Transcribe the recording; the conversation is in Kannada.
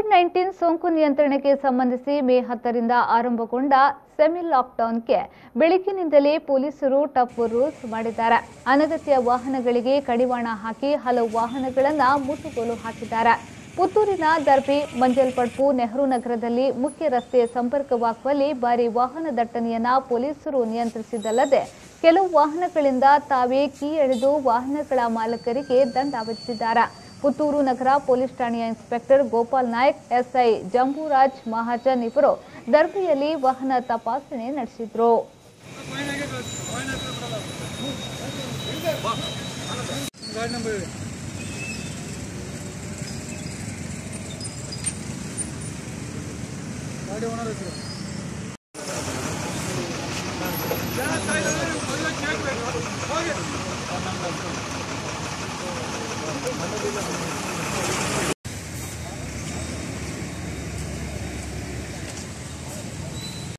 ಕೋವಿಡ್ ನೈನ್ಟೀನ್ ಸೋಂಕು ನಿಯಂತ್ರಣಕ್ಕೆ ಸಂಬಂಧಿಸಿ ಮೇ ಹತ್ತರಿಂದ ಆರಂಭಗೊಂಡ ಸೆಮಿ ಲಾಕ್ಡೌನ್ಗೆ ಬೆಳಗ್ಗಿನಿಂದಲೇ ಪೊಲೀಸರು ಟಫ್ ರೂಲ್ಸ್ ಮಾಡಿದ್ದಾರೆ ಅನಗತ್ಯ ವಾಹನಗಳಿಗೆ ಕಡಿವಾಣ ಹಾಕಿ ಹಲವು ವಾಹನಗಳನ್ನು ಮುಟ್ಟುಗೋಲು ಹಾಕಿದ್ದಾರೆ ಪುತ್ತೂರಿನ ದರ್ಬಿ ಮಂಜಲ್ಪಡ್ಪು ನೆಹರು ನಗರದಲ್ಲಿ ಮುಖ್ಯ ರಸ್ತೆ ಸಂಪರ್ಕವಾಗುವಲ್ಲಿ ಭಾರಿ ವಾಹನ ದಟ್ಟಣೆಯನ್ನ ಪೊಲೀಸರು ನಿಯಂತ್ರಿಸಿದ್ದಲ್ಲದೆ ಕೆಲವು ವಾಹನಗಳಿಂದ ತಾವೇ ಕೀ ಎಳೆದು ವಾಹನಗಳ ಮಾಲಕರಿಗೆ ದಂಡ ವಿಧಿಸಿದ್ದಾರೆ ಪುತ್ತೂರು ನಗರ ಪೊಲೀಸ್ ಠಾಣೆಯ ಇನ್ಸ್ಪೆಕ್ಟರ್ ಗೋಪಾಲ್ ನಾಯಕ್ ಎಸ್ಐ ಜಂಬೂರಾಜ್ ಮಹಾಜನ್ ಇವರು ದರ್ಬಿಯಲ್ಲಿ ವಾಹನ ತಪಾಸಣೆ ನಡೆಸಿದ್ರು ಗಾಡಿ ನಂಬರ್ ಹೇಳಿ ಗಾಡಿ ಓನರ್ ಹೆಸರು